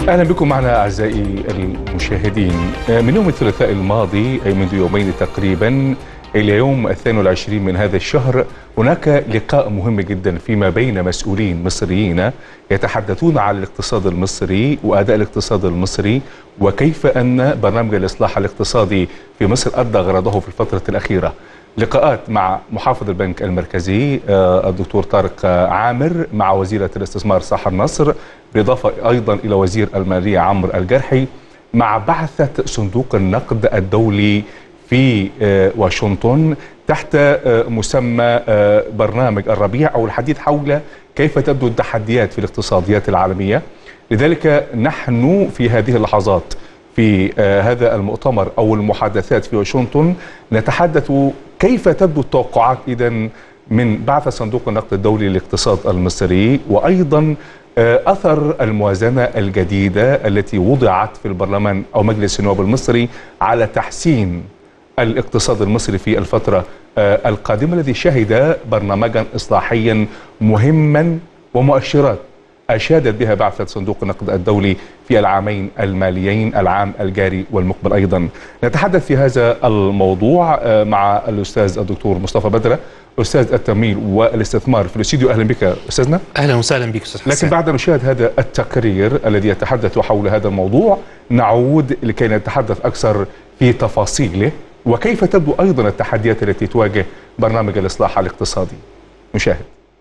اهلا بكم معنا اعزائي المشاهدين من يوم الثلاثاء الماضي اي منذ يومين تقريبا الى يوم الثاني والعشرين من هذا الشهر هناك لقاء مهم جدا فيما بين مسؤولين مصريين يتحدثون عن الاقتصاد المصري واداء الاقتصاد المصري وكيف ان برنامج الاصلاح الاقتصادي في مصر ادى غرضه في الفتره الاخيره لقاءات مع محافظ البنك المركزي الدكتور طارق عامر مع وزيرة الاستثمار ساحر نصر بالإضافة أيضا إلى وزير المالية عمرو الجرحي مع بعثة صندوق النقد الدولي في واشنطن تحت مسمى برنامج الربيع أو الحديث حول كيف تبدو التحديات في الاقتصاديات العالمية لذلك نحن في هذه اللحظات في هذا المؤتمر أو المحادثات في واشنطن نتحدث كيف تبدو التوقعات إذا من بعث صندوق النقد الدولي للاقتصاد المصري وأيضا أثر الموازنة الجديدة التي وضعت في البرلمان أو مجلس النواب المصري على تحسين الاقتصاد المصري في الفترة القادمة الذي شهد برنامجا إصلاحيا مهما ومؤشرات أشادت بها بعثة صندوق النقد الدولي في العامين الماليين العام الجاري والمقبل أيضا نتحدث في هذا الموضوع مع الأستاذ الدكتور مصطفى بدرة أستاذ التمويل والاستثمار في الاستديو أهلا بك أستاذنا أهلا وسهلا بك أستاذ حسين لكن بعد أن نشاهد هذا التقرير الذي يتحدث حول هذا الموضوع نعود لكي نتحدث أكثر في تفاصيله وكيف تبدو أيضا التحديات التي تواجه برنامج الإصلاح الاقتصادي نشاهد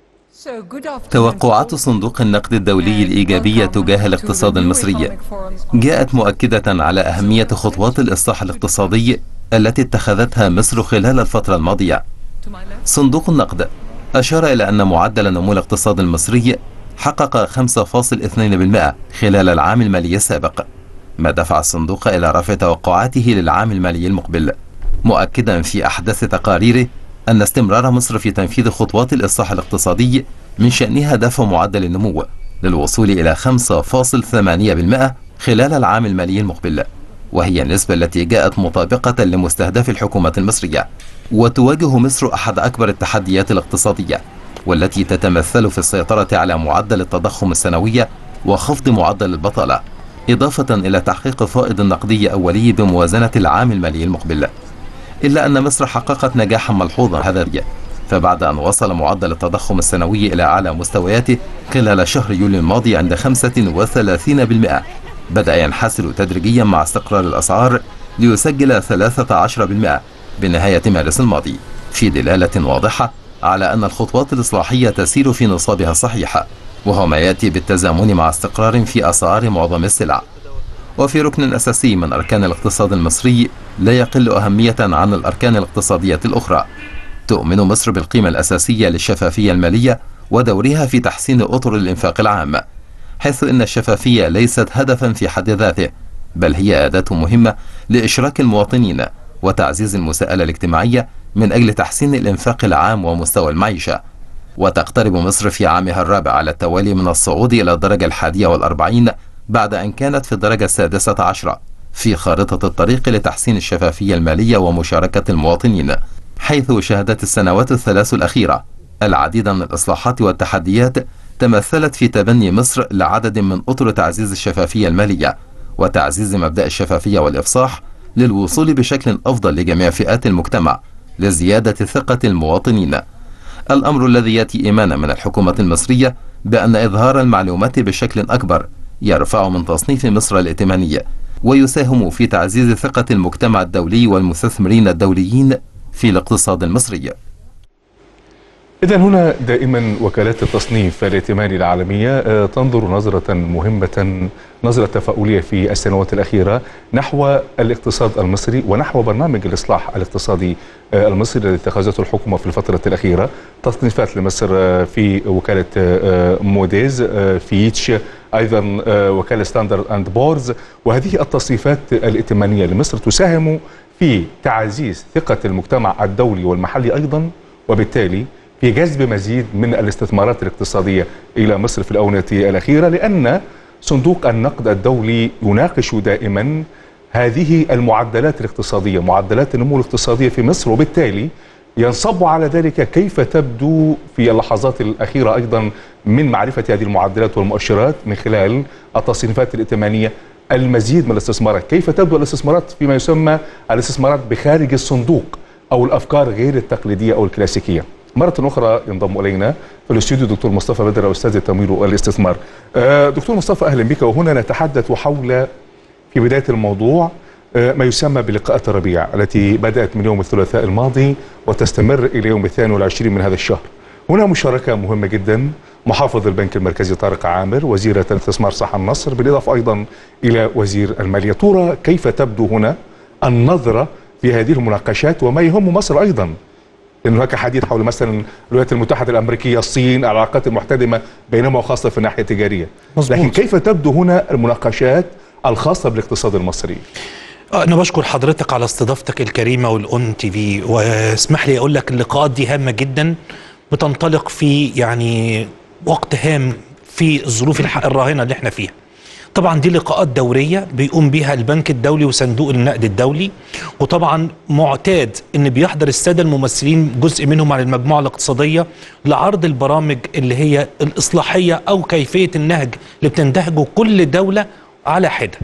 توقعات صندوق النقد الدولي الإيجابية تجاه الاقتصاد المصري جاءت مؤكدة على أهمية خطوات الإصلاح الاقتصادي التي اتخذتها مصر خلال الفترة الماضية صندوق النقد أشار إلى أن معدل نمو الاقتصاد المصري حقق 5.2% خلال العام المالي السابق ما دفع الصندوق إلى رفع توقعاته للعام المالي المقبل مؤكدا في أحدث تقاريره أن استمرار مصر في تنفيذ خطوات الإصلاح الاقتصادي من شأنها دفع معدل النمو للوصول إلى 5.8% خلال العام المالي المقبل وهي النسبة التي جاءت مطابقة لمستهدف الحكومة المصرية وتواجه مصر أحد أكبر التحديات الاقتصادية والتي تتمثل في السيطرة على معدل التضخم السنوي وخفض معدل البطالة إضافة إلى تحقيق فائض نقدي أولي بموازنة العام المالي المقبل إلا أن مصر حققت نجاحا ملحوظا هذا فبعد أن وصل معدل التضخم السنوي إلى أعلى مستوياته خلال شهر يوليو الماضي عند 35% بدأ ينحسر تدريجيا مع استقرار الأسعار ليسجل 13% بنهاية مارس الماضي في دلالة واضحة على أن الخطوات الإصلاحية تسير في نصابها الصحيح وهو ما يأتي بالتزامن مع استقرار في أسعار معظم السلع وفي ركن أساسي من أركان الاقتصاد المصري لا يقل أهمية عن الأركان الاقتصادية الأخرى تؤمن مصر بالقيمة الأساسية للشفافية المالية ودورها في تحسين أطر الإنفاق العام حيث إن الشفافية ليست هدفا في حد ذاته بل هي أداة مهمة لإشراك المواطنين وتعزيز المساءلة الاجتماعية من أجل تحسين الإنفاق العام ومستوى المعيشة وتقترب مصر في عامها الرابع على التوالي من الصعود إلى الدرجة الحادية والأربعين بعد أن كانت في الدرجة السادسة عشرة في خارطة الطريق لتحسين الشفافية المالية ومشاركة المواطنين حيث شهدت السنوات الثلاث الأخيرة العديد من الإصلاحات والتحديات تمثلت في تبني مصر لعدد من أطر تعزيز الشفافية المالية وتعزيز مبدأ الشفافية والإفصاح للوصول بشكل أفضل لجميع فئات المجتمع لزيادة ثقة المواطنين الأمر الذي يأتي إيمانا من الحكومة المصرية بأن إظهار المعلومات بشكل أكبر يرفع من تصنيف مصر الائتماني ويساهم في تعزيز ثقة المجتمع الدولي والمستثمرين الدوليين في الاقتصاد المصري إذا هنا دائما وكالات التصنيف الائتماني العالمية تنظر نظرة مهمة نظرة تفاؤلية في السنوات الأخيرة نحو الاقتصاد المصري ونحو برنامج الإصلاح الاقتصادي المصري الذي اتخذته الحكومة في الفترة الأخيرة تصنيفات لمصر في وكالة موديز فيتش أيضا وكالة ستاندرد أند بورز وهذه التصنيفات الائتمانية لمصر تساهم في تعزيز ثقة المجتمع الدولي والمحلي أيضا وبالتالي في جذب مزيد من الاستثمارات الاقتصادية إلى مصر في الآونة الأخيرة لأن صندوق النقد الدولي يناقش دائما هذه المعدلات الاقتصادية معدلات النمو الاقتصادية في مصر وبالتالي ينصب على ذلك كيف تبدو في اللحظات الأخيرة أيضا من معرفة هذه المعدلات والمؤشرات من خلال التصنيفات الائتمانية المزيد من الاستثمارات كيف تبدو الاستثمارات فيما يسمى الاستثمارات بخارج الصندوق أو الأفكار غير التقليدية أو الكلاسيكية مرة أخرى ينضم إلينا في الاستوديو دكتور مصطفى بدر أستاذ التمويل والاستثمار آه، دكتور مصطفى أهلا بك وهنا نتحدث حول في بداية الموضوع آه، ما يسمى بلقاءات الربيع التي بدأت من يوم الثلاثاء الماضي وتستمر إلى يوم الثاني والعشرين من هذا الشهر هنا مشاركة مهمة جدا محافظ البنك المركزي طارق عامر وزيرة الاستثمار صح النصر بالإضافة أيضا إلى وزير المالية ترى كيف تبدو هنا النظرة في هذه المناقشات وما يهم مصر أيضا لأن هناك حديث حول مثلا الولايات المتحدة الأمريكية الصين العلاقات المحتدمة بينما وخاصة في الناحية التجارية مظبوط. لكن كيف تبدو هنا المناقشات الخاصة بالاقتصاد المصري أنا بشكر حضرتك على استضافتك الكريمة والأون تي في واسمح لي أقول لك اللقاءات دي هامة جدا بتنطلق في يعني وقت هام في الظروف الح- الراهنة اللي احنا فيها طبعا دي لقاءات دورية بيقوم بيها البنك الدولي وصندوق النقد الدولي وطبعا معتاد ان بيحضر السادة الممثلين جزء منهم عن المجموعة الاقتصادية لعرض البرامج اللي هي الإصلاحية أو كيفية النهج اللي بتنتهجه كل دولة على حدة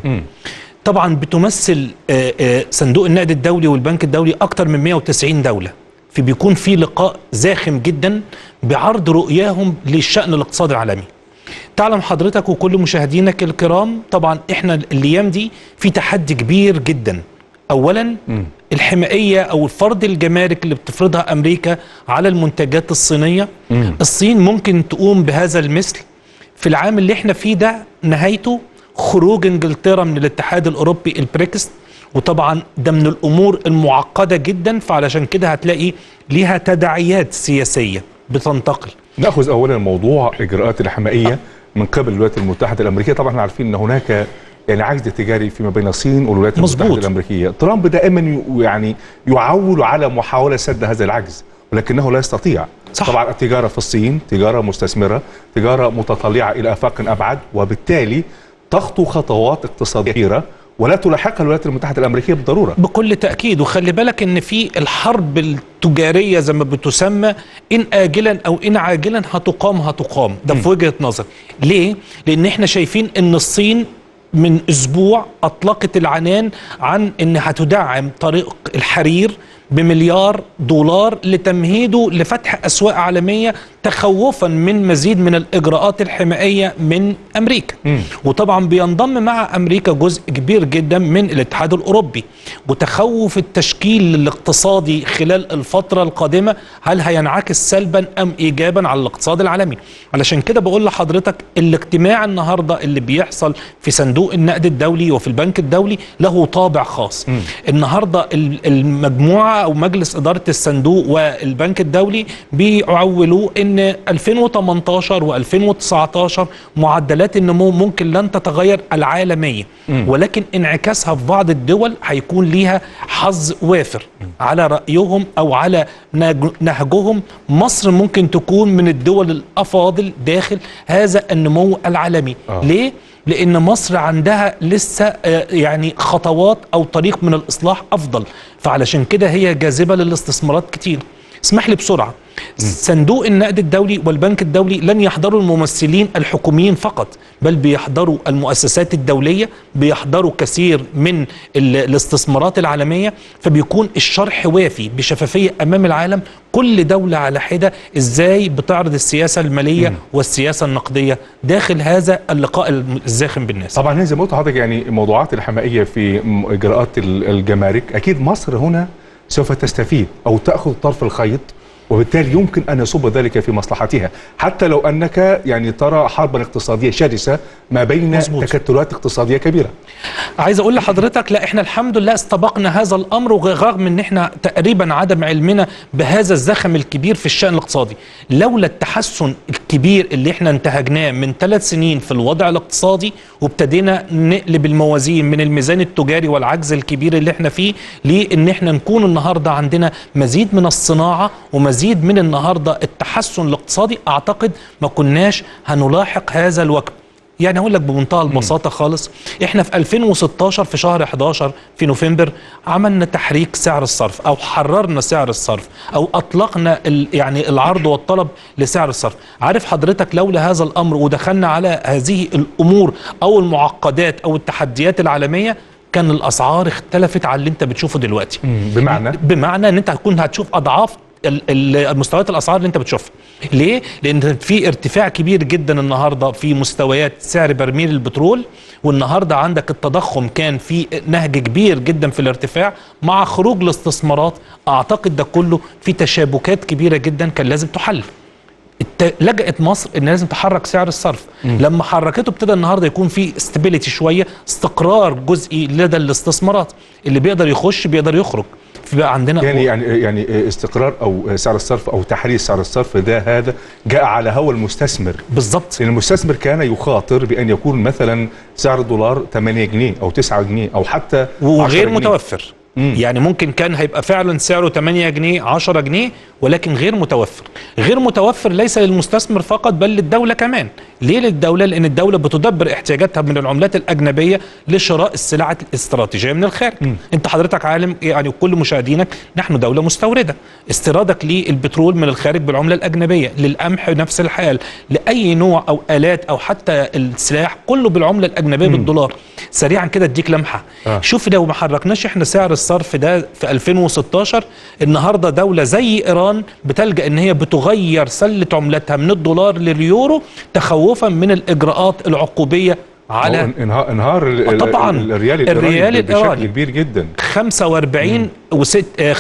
طبعا بتمثل آه، آه، صندوق النقد الدولي والبنك الدولي اكتر من 190 دولة فبيكون في لقاء زاخم جدا بعرض رؤياهم للشأن الاقتصادي العالمي تعلم حضرتك وكل مشاهدينك الكرام طبعا احنا الايام دي في تحدي كبير جدا اولا الحمائيه او الفرض الجمارك اللي بتفرضها امريكا على المنتجات الصينيه الصين ممكن تقوم بهذا المثل في العام اللي احنا فيه ده نهايته خروج انجلترا من الاتحاد الاوروبي البريكس وطبعا ده من الامور المعقده جدا فعلشان كده هتلاقي ليها تداعيات سياسيه بتنتقل ناخذ اولا موضوع اجراءات الحمائيه من قبل الولايات المتحده الامريكيه طبعا احنا عارفين ان هناك يعني عجز تجاري فيما بين الصين والولايات مظبوط. المتحده الامريكيه ترامب دائما ي- يعني يعول على محاوله سد هذا العجز ولكنه لا يستطيع صح. طبعا التجاره في الصين تجاره مستثمره تجاره متطلعه الى افاق ابعد وبالتالي تخطو خطوات اقتصاديه كثيره ولا تلاحقها الولايات المتحده الامريكيه بالضروره بكل تأكيد وخلي بالك ان في الحرب التجارية زي ما بتسمى ان آجلا او ان عاجلا هتقام هتقام ده في وجهة نظر ليه؟ لان احنا شايفين ان الصين من اسبوع اطلقت العنان عن ان هتدعم طريق الحرير بمليار دولار لتمهيده لفتح اسواق عالميه تخوفا من مزيد من الاجراءات الحمائيه من امريكا وطبعا بينضم مع امريكا جزء كبير جدا من الاتحاد الاوروبي وتخوف التشكيل الاقتصادي خلال الفتره القادمه هل هينعكس سلبا ام ايجابا على الاقتصاد العالمي علشان كده بقول لحضرتك الاجتماع النهارده اللي بيحصل في صندوق النقد الدولي وفي البنك الدولي له طابع خاص النهارده ال- المجموعه او مجلس اداره الصندوق والبنك الدولي بيعولوا ان 2018 و2019 معدلات النمو ممكن لن تتغير العالميه ولكن انعكاسها في بعض الدول هيكون ليها حظ وافر على رايهم او على نج- نهجهم مصر ممكن تكون من الدول الافاضل داخل هذا النمو العالمي آه. ليه لان مصر عندها لسه آه، يعني خطوات او طريق من الاصلاح افضل فعلشان كده هي جاذبه للاستثمارات كتير اسمح لي بسرعه صندوق النقد الدولي والبنك الدولي لن يحضروا الممثلين الحكوميين فقط بل بيحضروا المؤسسات الدوليه بيحضروا كثير من ال- الاستثمارات العالميه فبيكون الشرح وافي بشفافيه امام العالم كل دوله على حده ازاي بتعرض السياسه الماليه والسياسه النقديه داخل هذا اللقاء الزاخم بالناس طبعا هي زي ما قلت لحضرتك يعني الموضوعات الحمائيه في م- اجراءات ال- الجمارك اكيد مصر هنا سوف تستفيد او تاخذ طرف الخيط وبالتالي يمكن ان يصب ذلك في مصلحتها حتى لو انك يعني ترى حربا اقتصاديه شرسه ما بين مظبوط. تكتلات اقتصاديه كبيره عايز اقول لحضرتك لا احنا الحمد لله استبقنا هذا الامر ورغم ان احنا تقريبا عدم علمنا بهذا الزخم الكبير في الشان الاقتصادي لولا التحسن الكبير اللي احنا انتهجناه من ثلاث سنين في الوضع الاقتصادي وابتدينا نقلب الموازين من الميزان التجاري والعجز الكبير اللي احنا فيه لان احنا نكون النهارده عندنا مزيد من الصناعه ومزيد من النهارده التحسن الاقتصادي اعتقد ما كناش هنلاحق هذا الوقت يعني اقول لك بمنتهى البساطه خالص احنا في 2016 في شهر 11 في نوفمبر عملنا تحريك سعر الصرف او حررنا سعر الصرف او اطلقنا ال يعني العرض والطلب لسعر الصرف عارف حضرتك لولا هذا الامر ودخلنا على هذه الامور او المعقدات او التحديات العالميه كان الاسعار اختلفت عن اللي انت بتشوفه دلوقتي بمعنى بمعنى ان انت هتكون هتشوف اضعاف ال- ال- المستويات الاسعار اللي انت بتشوفها ليه لان في ارتفاع كبير جدا النهارده في مستويات سعر برميل البترول والنهارده عندك التضخم كان في نهج كبير جدا في الارتفاع مع خروج الاستثمارات اعتقد ده كله في تشابكات كبيره جدا كان لازم تحل الت- لجأت مصر ان لازم تحرك سعر الصرف لما حركته ابتدى النهارده يكون في استابيليتي شويه استقرار جزئي لدى الاستثمارات اللي بيقدر يخش بيقدر يخرج فبقى عندنا يعني يعني يعني استقرار او سعر الصرف او تحرير سعر الصرف ده هذا جاء على هوى المستثمر بالظبط لان المستثمر كان يخاطر بان يكون مثلا سعر الدولار 8 جنيه او 9 جنيه او حتى 10 وغير جنيه. متوفر مم. يعني ممكن كان هيبقى فعلا سعره 8 جنيه 10 جنيه ولكن غير متوفر غير متوفر ليس للمستثمر فقط بل للدولة كمان ليه للدولة لأن الدولة بتدبر احتياجاتها من العملات الأجنبية لشراء السلع الاستراتيجية من الخارج مم. انت حضرتك عالم يعني وكل مشاهدينك نحن دولة مستوردة استيرادك للبترول من الخارج بالعملة الأجنبية للقمح نفس الحال لأي نوع أو آلات أو حتى السلاح كله بالعملة الأجنبية بالدولار سريعا كده اديك لمحة آه. شوف لو ما حركناش احنا سعر الصرف ده في 2016 النهارده دولة زي ايران بتلجأ ان هي بتغير سلة عملتها من الدولار لليورو تخوفا من الاجراءات العقوبية على هو انهار انهار ال- ال- طبعاً. ال- الريال الريال الإيراني الإيراني. بشكل كبير جدا 45 وست آه،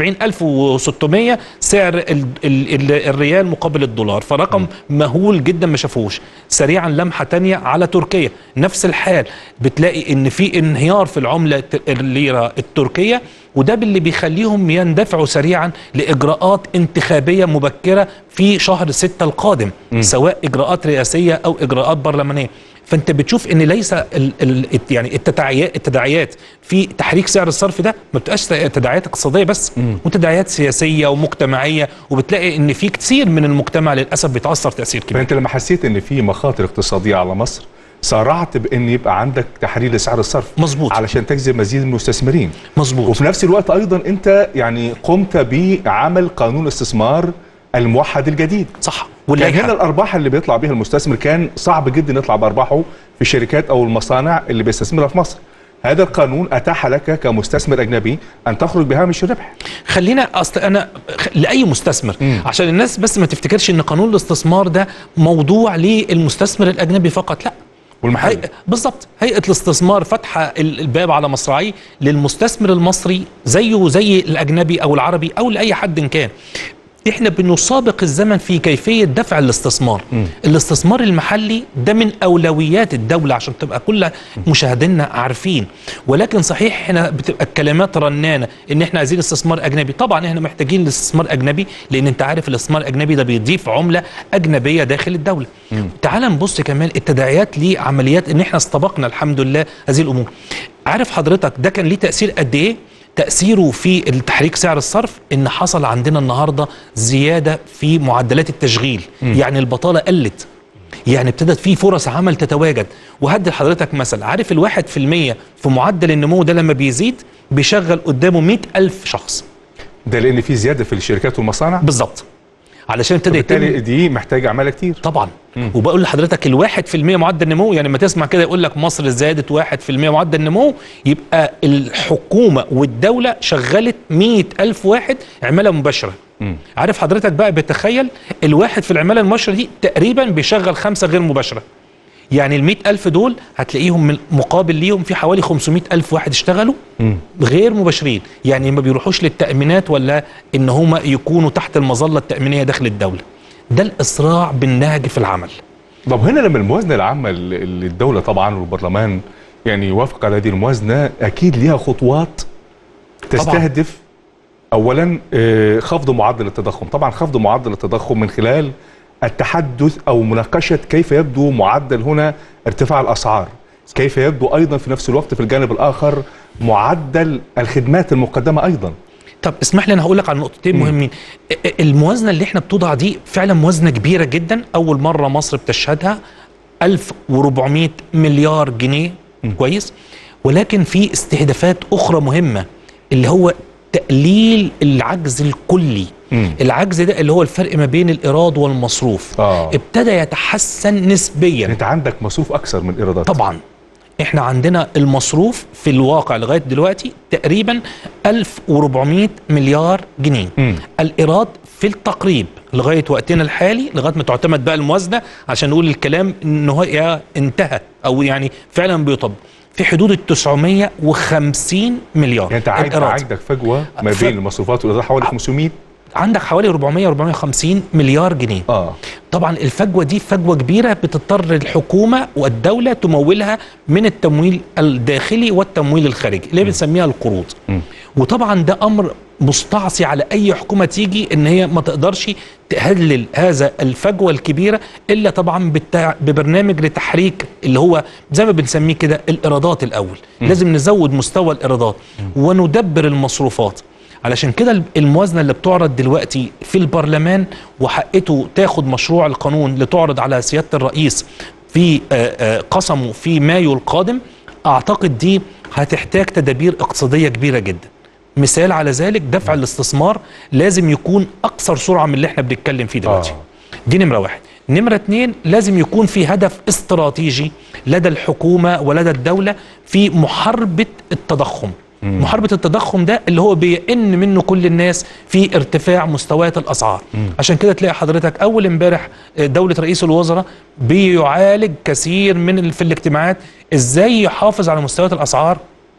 45600 سعر ال ال ال الريال مقابل الدولار فرقم مهول جدا ما شافوش سريعا لمحه تانية على تركيا نفس الحال بتلاقي ان في انهيار في العمله الت- الليره التركيه وده باللي بيخليهم يندفعوا سريعا لاجراءات انتخابيه مبكره في شهر ستة القادم سواء اجراءات رئاسيه او اجراءات برلمانيه فانت بتشوف ان ليس ال ال يعني التداعيات التداعيات في تحريك سعر الصرف ده ما بتبقاش تداعيات اقتصاديه بس وتداعيات سياسيه ومجتمعيه وبتلاقي ان في كثير من المجتمع للاسف بيتاثر تاثير كبير فانت لما حسيت ان في مخاطر اقتصاديه على مصر سارعت بان يبقى عندك تحرير لسعر الصرف مظبوط. علشان تجذب مزيد من المستثمرين مظبوط وفي نفس الوقت ايضا انت يعني قمت بعمل قانون الاستثمار الموحد الجديد صح كان واللائحه هنا الارباح اللي بيطلع بيها المستثمر كان صعب جدا يطلع بارباحه في الشركات او المصانع اللي بيستثمرها في مصر هذا القانون اتاح لك كمستثمر اجنبي ان تخرج بهامش الربح خلينا اصل انا خ- لاي مستثمر مم. عشان الناس بس ما تفتكرش ان قانون الاستثمار ده موضوع للمستثمر الاجنبي فقط لا والمحل هي... بالظبط هيئه الاستثمار فاتحه ال- الباب على مصراعيه للمستثمر المصري زيه زي الاجنبي او العربي او لاي حد كان احنا بنسابق الزمن في كيفيه دفع الاستثمار مم. الاستثمار المحلي ده من اولويات الدوله عشان تبقى كل مشاهدينا عارفين ولكن صحيح احنا بتبقى الكلمات رنانه ان احنا عايزين استثمار اجنبي طبعا احنا محتاجين الاستثمار اجنبي لان انت عارف الاستثمار الاجنبي ده بيضيف عمله اجنبيه داخل الدوله تعال نبص كمان التداعيات لعمليات ان احنا استبقنا الحمد لله هذه الامور عارف حضرتك ده كان ليه تاثير قد ايه تأثيره في تحريك سعر الصرف إن حصل عندنا النهاردة زيادة في معدلات التشغيل يعني البطالة قلت يعني ابتدت في فرص عمل تتواجد وهدي لحضرتك مثل عارف الواحد في المية في معدل النمو ده لما بيزيد بيشغل قدامه مئة ألف شخص ده لان في زياده في الشركات والمصانع بالظبط علشان ابتدى بالتالي يتم دي محتاجه عماله كتير طبعا وبقول لحضرتك الواحد في المية معدل نمو يعني ما تسمع كده يقول لك مصر زادت واحد في المية معدل نمو يبقى الحكومة والدولة شغلت مية ألف واحد عمالة مباشرة مم. عارف حضرتك بقى بتخيل الواحد في العمالة المباشرة دي تقريبا بيشغل خمسة غير مباشرة يعني المئة ألف دول هتلاقيهم من مقابل ليهم في حوالي 500 ألف واحد اشتغلوا مم. غير مباشرين يعني ما بيروحوش للتأمينات ولا إن هم يكونوا تحت المظلة التأمينية داخل الدولة ده الإسراع بالنهج في العمل طب هنا لما الموازنه العامه ل- للدوله طبعا والبرلمان يعني يوافق على هذه الموازنه اكيد ليها خطوات تستهدف اولا آه، خفض معدل التضخم طبعا خفض معدل التضخم من خلال التحدث او مناقشه كيف يبدو معدل هنا ارتفاع الاسعار كيف يبدو ايضا في نفس الوقت في الجانب الاخر معدل الخدمات المقدمه ايضا طب اسمح لي انا هقول لك على نقطتين مهمين ا- الموازنه اللي احنا بتوضع دي فعلا موازنه كبيره جدا اول مره مصر بتشهدها 1400 مليار جنيه كويس ولكن في استهدافات اخرى مهمه اللي هو تقليل العجز الكلي مم. العجز ده اللي هو الفرق ما بين الايراد والمصروف آه. ابتدى يتحسن نسبيا انت عندك مصروف اكثر من ايرادات طبعا احنا عندنا المصروف في الواقع لغايه دلوقتي تقريبا 1400 مليار جنيه مم. الايراد في التقريب لغايه وقتنا الحالي لغايه ما تعتمد بقى الموازنه عشان نقول الكلام ان هو يا انتهى او يعني فعلا بيطبق في حدود ال 950 مليار يعني انت عايز الإيراد. عندك فجوه ما ف- بين المصروفات والايرادات حوالي 500 عندك حوالي 400 450 مليار جنيه اه طبعا الفجوه دي فجوه كبيره بتضطر الحكومه والدوله تمولها من التمويل الداخلي والتمويل الخارجي اللي بنسميها القروض مم. وطبعا ده امر مستعصي على اي حكومه تيجي ان هي ما تقدرش تقلل هذا الفجوه الكبيره الا طبعا بالتع... ببرنامج لتحريك اللي هو زي ما بنسميه كده الايرادات الاول لازم نزود مستوى الايرادات وندبر المصروفات علشان كده الموازنه اللي بتعرض دلوقتي في البرلمان وحقته تاخد مشروع القانون لتعرض على سياده الرئيس في آه، آه، قسمه في مايو القادم اعتقد دي هتحتاج تدابير اقتصاديه كبيره جدا مثال على ذلك دفع الاستثمار لازم يكون اكثر سرعه من اللي احنا بنتكلم فيه دلوقتي آه. دي نمره واحد نمرة اتنين لازم يكون في هدف استراتيجي لدى الحكومة ولدى الدولة في محاربة التضخم محاربة التضخم ده اللي هو بيئن منه كل الناس في ارتفاع مستويات الأسعار عشان كده تلاقي حضرتك أول امبارح آه، دولة رئيس الوزراء بيعالج كثير من ال- في الاجتماعات ازاي يحافظ على مستويات الأسعار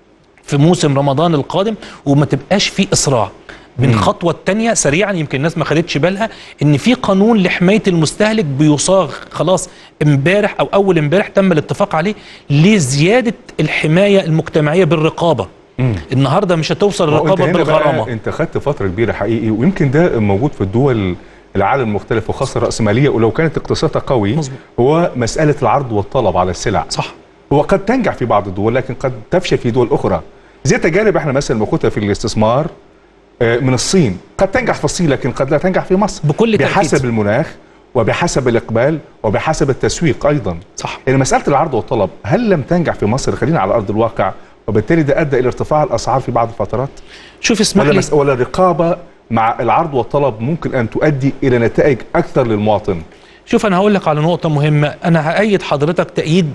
في موسم رمضان القادم وما تبقاش في اسراع من الخطوه الثانيه سريعا يمكن الناس ما خدتش بالها ان في قانون لحمايه المستهلك بيصاغ خلاص امبارح او اول امبارح تم الاتفاق عليه لزياده الحمايه المجتمعيه بالرقابه النهارده مش هتوصل ما هو الرقابه هنا بقى بالغرامه انت خدت فتره كبيره حقيقي ويمكن ده موجود في الدول العالم المختلف وخاصه الراسماليه ولو كانت اقتصادها قوي مظبوط. هو مساله العرض والطلب على السلع صح هو قد تنجح في بعض الدول لكن قد تفشل في دول اخرى زي تجارب احنا مثلا موجوده في الاستثمار آه، من الصين قد تنجح في الصين لكن قد لا تنجح في مصر بكل تأكيد. بحسب المناخ وبحسب الاقبال وبحسب التسويق ايضا صح يعني مساله العرض والطلب هل لم تنجح في مصر خلينا على ارض الواقع وبالتالي ده ادى الى ارتفاع الاسعار في بعض الفترات شوف اسمح ولا لي مس... ولا الرقابه مع العرض والطلب ممكن ان تؤدي الى نتائج اكثر للمواطن شوف انا هقول لك على نقطه مهمه انا هأيد حضرتك تأييد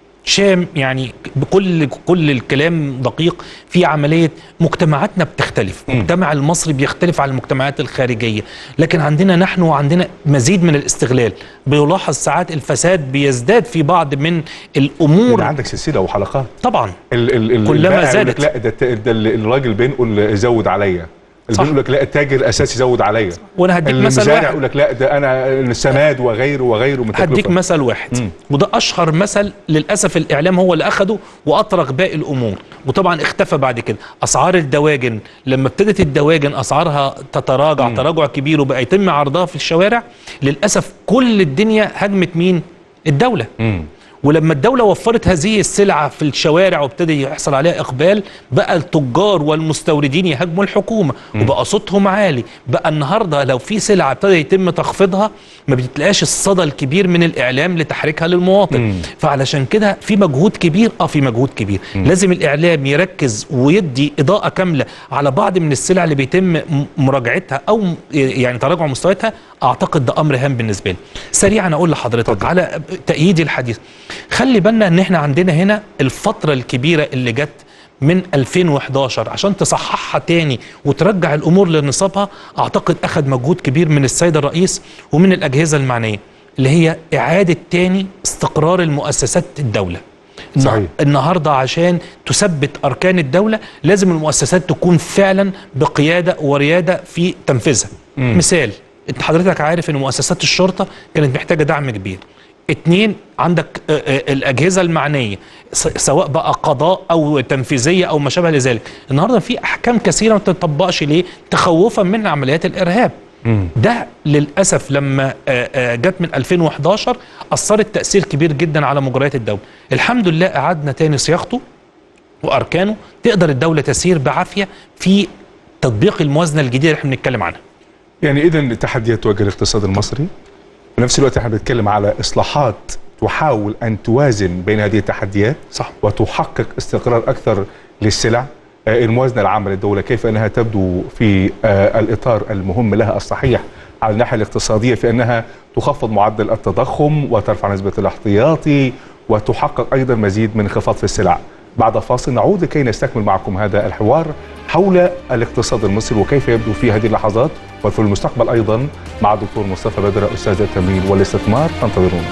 شام يعني بكل كل الكلام دقيق في عمليه مجتمعاتنا بتختلف المجتمع المصري بيختلف عن المجتمعات الخارجيه لكن عندنا نحن وعندنا مزيد من الاستغلال بيلاحظ ساعات الفساد بيزداد في بعض من انت الامور عندك سلسله وحلقات طبعا ال ال ال كلما البائع يقول لك زادت. لا ده, الت- ده ال- الراجل بينقل زود عليا صح. البينقل يقول لك لا التاجر الاساسي زود عليا وانا هديك مثل المزارع واحد يقول لك لا ده انا السماد وغيره وغيره من هديك تكلفة. مثل واحد مم. وده اشهر مثل للاسف الاعلام هو اللي اخده واطرق باقي الامور وطبعا اختفى بعد كده اسعار الدواجن لما ابتدت الدواجن اسعارها تتراجع مم. تراجع كبير وبقى يتم عرضها في الشوارع للاسف كل الدنيا هجمت مين الدوله مم. ولما الدولة وفرت هذه السلعة في الشوارع وابتدى يحصل عليها إقبال بقى التجار والمستوردين يهاجموا الحكومة وبقى صوتهم عالي بقى النهاردة لو في سلعة ابتدى يتم تخفيضها ما بتلاقاش الصدى الكبير من الإعلام لتحريكها للمواطن مم. فعلشان كده في مجهود كبير اه في مجهود كبير لازم الإعلام يركز ويدي إضاءة كاملة على بعض من السلع اللي بيتم م- مراجعتها أو م- يعني تراجع مستوياتها أعتقد ده أمر هام بالنسبة لي سريعا أقول لحضرتك اتفضل. على تأييدي الحديث خلي بالنا ان احنا عندنا هنا الفترة الكبيرة اللي جت من 2011 عشان تصححها تاني وترجع الامور لنصابها اعتقد اخذ مجهود كبير من السيد الرئيس ومن الاجهزة المعنية اللي هي اعادة تاني استقرار المؤسسات الدولة النه- صحيح. النهاردة عشان تثبت أركان الدولة لازم المؤسسات تكون فعلا بقيادة وريادة في تنفيذها مم. مثال انت حضرتك عارف ان مؤسسات الشرطة كانت محتاجة دعم كبير اتنين عندك آه، آه، الأجهزة المعنية س- سواء بقى قضاء أو تنفيذية أو ما شابه لذلك النهاردة في أحكام كثيرة ما تطبقش ليه تخوفا من عمليات الإرهاب مم. ده للاسف لما آه، آه، جت من 2011 اثرت تاثير كبير جدا على مجريات الدوله الحمد لله اعدنا تاني صياغته واركانه تقدر الدوله تسير بعافيه في تطبيق الموازنه الجديده اللي احنا بنتكلم عنها يعني اذا التحديات تواجه الاقتصاد المصري في نفس الوقت احنا بنتكلم على اصلاحات تحاول ان توازن بين هذه التحديات صح. وتحقق استقرار اكثر للسلع آه، الموازنه العامه للدوله كيف انها تبدو في آه، الاطار المهم لها الصحيح على الناحيه الاقتصاديه في انها تخفض معدل التضخم وترفع نسبه الاحتياطي وتحقق ايضا مزيد من انخفاض في السلع. بعد فاصل نعود لكي نستكمل معكم هذا الحوار حول الاقتصاد المصري وكيف يبدو في هذه اللحظات وفي المستقبل ايضا مع الدكتور مصطفى بدر استاذ التمويل والاستثمار فانتظرونا.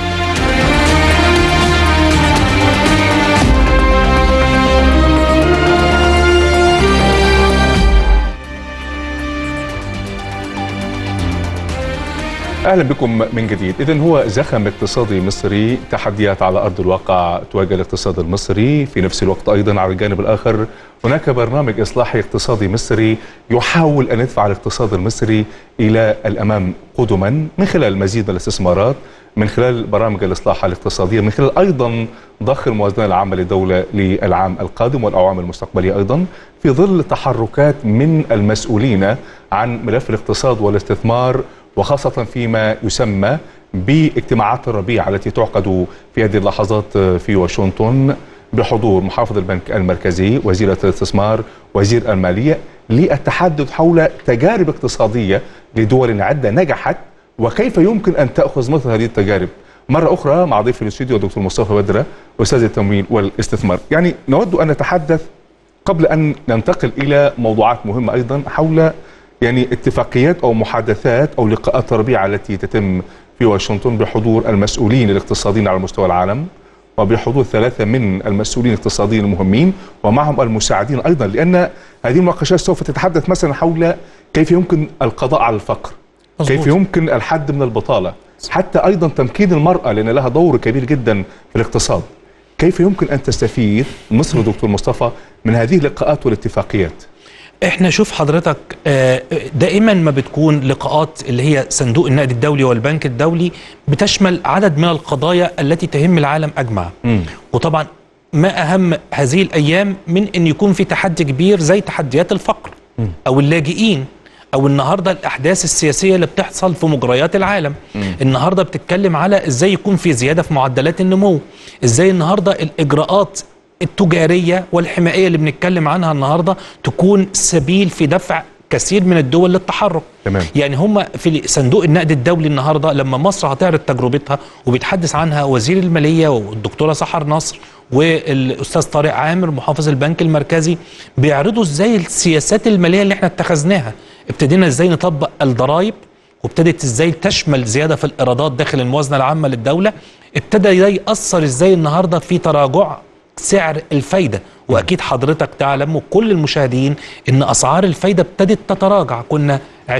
اهلا بكم من جديد اذا هو زخم اقتصادي مصري تحديات على ارض الواقع تواجه الاقتصاد المصري في نفس الوقت ايضا على الجانب الاخر هناك برنامج اصلاحي اقتصادي مصري يحاول ان يدفع الاقتصاد المصري الى الامام قدما من خلال مزيد من الاستثمارات من خلال برامج الاصلاح الاقتصاديه من خلال ايضا ضخ الموازنه العامه للدوله للعام القادم والاعوام المستقبليه ايضا في ظل تحركات من المسؤولين عن ملف الاقتصاد والاستثمار وخاصة فيما يسمى باجتماعات الربيع التي تعقد في هذه اللحظات في واشنطن بحضور محافظ البنك المركزي وزيرة الاستثمار وزير المالية للتحدث حول تجارب اقتصادية لدول عدة نجحت وكيف يمكن أن تأخذ مثل هذه التجارب مرة أخرى مع ضيف الاستوديو الدكتور مصطفى بدرة أستاذ التمويل والاستثمار يعني نود أن نتحدث قبل أن ننتقل إلى موضوعات مهمة أيضا حول يعني اتفاقيات او محادثات او لقاءات الربيع التي تتم في واشنطن بحضور المسؤولين الاقتصاديين على مستوى العالم وبحضور ثلاثه من المسؤولين الاقتصاديين المهمين ومعهم المساعدين ايضا لان هذه المناقشات سوف تتحدث مثلا حول كيف يمكن القضاء على الفقر مظبوط. كيف يمكن الحد من البطاله حتى ايضا تمكين المراه لان لها دور كبير جدا في الاقتصاد كيف يمكن ان تستفيد مصر دكتور مصطفى من هذه اللقاءات والاتفاقيات احنا شوف حضرتك آه، دائما ما بتكون لقاءات اللي هي صندوق النقد الدولي والبنك الدولي بتشمل عدد من القضايا التي تهم العالم اجمع وطبعا ما اهم هذه الايام من ان يكون في تحدي كبير زي تحديات الفقر او اللاجئين او النهارده الاحداث السياسيه اللي بتحصل في مجريات العالم النهارده بتتكلم على ازاي يكون في زياده في معدلات النمو ازاي النهارده الاجراءات التجاريه والحمائيه اللي بنتكلم عنها النهارده تكون سبيل في دفع كثير من الدول للتحرك تمام. يعني هم في صندوق النقد الدولي النهارده لما مصر هتعرض تجربتها وبيتحدث عنها وزير الماليه والدكتوره سحر نصر والاستاذ طارق عامر محافظ البنك المركزي بيعرضوا ازاي السياسات الماليه اللي احنا اتخذناها ابتدينا ازاي نطبق الضرائب وابتدت ازاي تشمل زياده في الايرادات داخل الموازنه العامه للدوله ابتدى ده ياثر ازاي النهارده في تراجع سعر الفايده واكيد حضرتك تعلم وكل المشاهدين ان اسعار الفايده ابتدت تتراجع كنا 20%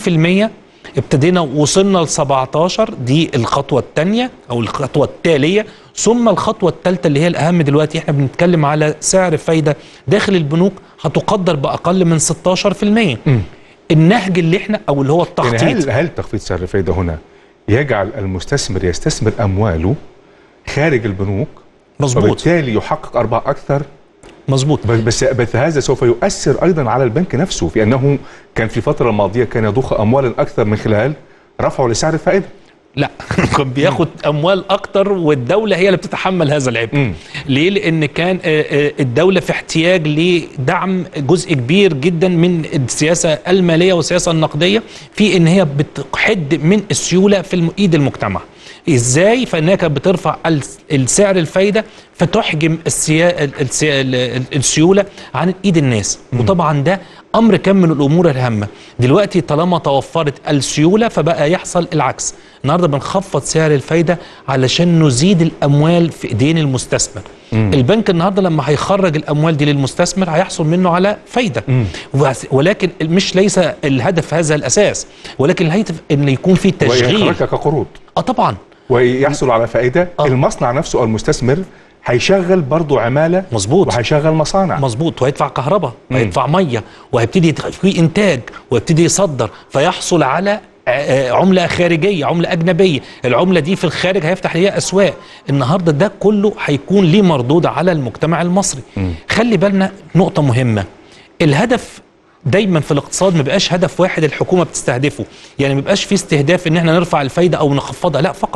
ابتدينا وصلنا ل 17 دي الخطوه الثانيه او الخطوه التاليه ثم الخطوه الثالثه اللي هي الاهم دلوقتي احنا بنتكلم على سعر فايده داخل البنوك هتقدر باقل من 16% النهج اللي احنا او اللي هو التخطيط يعني هل هل تخفيض سعر الفائده هنا يجعل المستثمر يستثمر امواله خارج البنوك مظبوط وبالتالي يحقق ارباح اكثر مظبوط بس بس بس هذا سوف يؤثر ايضا على البنك نفسه في انه كان في الفتره الماضيه كان يضخ اموالا اكثر من خلال رفعه لسعر الفائده لا كان بياخد اموال اكتر والدوله هي اللي بتتحمل هذا العبء مم. ليه لان كان آه، آه، الدوله في احتياج لدعم جزء كبير جدا من السياسه الماليه والسياسه النقديه في ان هي بتحد من السيوله في الم- ايد المجتمع ازاي فانها كانت بترفع الس- السعر الفايده فتحجم السيا... السيا... ال- السيوله عن ايد الناس وطبعا ده امر كان من الامور الهامه دلوقتي طالما توفرت السيوله فبقى يحصل العكس النهارده بنخفض سعر الفايده علشان نزيد الاموال في ايدين المستثمر البنك النهارده لما هيخرج الاموال دي للمستثمر هيحصل منه على فايده وبس- ولكن مش ليس الهدف هذا الاساس ولكن الهدف ان يكون في تشغيل ويخرجها كقروض اه طبعا ويحصل على فائده آه. المصنع نفسه او المستثمر هيشغل برضه عماله مظبوط. وهيشغل مصانع مظبوط وهيدفع كهرباء وهيدفع ميه وهيبتدي يدخل في انتاج ويبتدي يصدر فيحصل على آه، آه، عمله خارجيه عمله اجنبيه العمله دي في الخارج هيفتح ليها اسواق النهارده ده كله هيكون ليه مردود على المجتمع المصري خلي بالنا نقطه مهمه الهدف دايما في الاقتصاد ما بيبقاش هدف واحد الحكومه بتستهدفه يعني ما بيبقاش في استهداف ان احنا نرفع الفايده او نخفضها لا فقط